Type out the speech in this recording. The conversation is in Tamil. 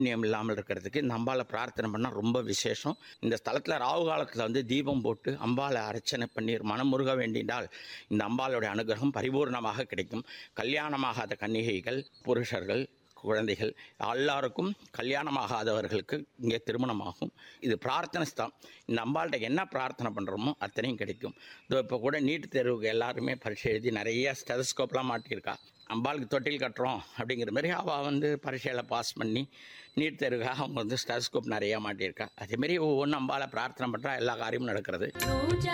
புண்ணியம் இல்லாமல் இருக்கிறதுக்கு இந்த அம்பாளை பிரார்த்தனை பண்ணால் ரொம்ப விசேஷம் இந்த ஸ்தலத்தில் ராகு காலத்தில் வந்து தீபம் போட்டு அம்பாளை அர்ச்சனை பண்ணி மனமுருக வேண்டினால் இந்த அம்பாளுடைய அனுகிரகம் பரிபூர்ணமாக கிடைக்கும் கல்யாணமாகாத கன்னிகைகள் புருஷர்கள் குழந்தைகள் எல்லாருக்கும் கல்யாணமாகாதவர்களுக்கு இங்கே திருமணமாகும் இது பிரார்த்தனை ஸ்தலம் இந்த அம்பாள்கிட்ட என்ன பிரார்த்தனை பண்ணுறோமோ அத்தனையும் கிடைக்கும் இதோ இப்போ கூட நீட் தேர்வுக்கு எல்லாருமே பரீட்சை எழுதி நிறைய ஸ்டெதஸ்கோப்லாம் மாட்டியிருக்கா அம்பாளுக்கு தொட்டில் கட்டுறோம் அப்படிங்கிற மாதிரி அவள் வந்து பரீட்சையில் பாஸ் பண்ணி நீட் தேர்வுக்காக அவங்க வந்து ஸ்டெதஸ்கோப் நிறையா மாட்டியிருக்கா அதேமாரி ஒவ்வொன்றும் அம்பாளை பிரார்த்தனை பண்ணுறா எல்லா காரியமும் நடக்கிறது ரோஜா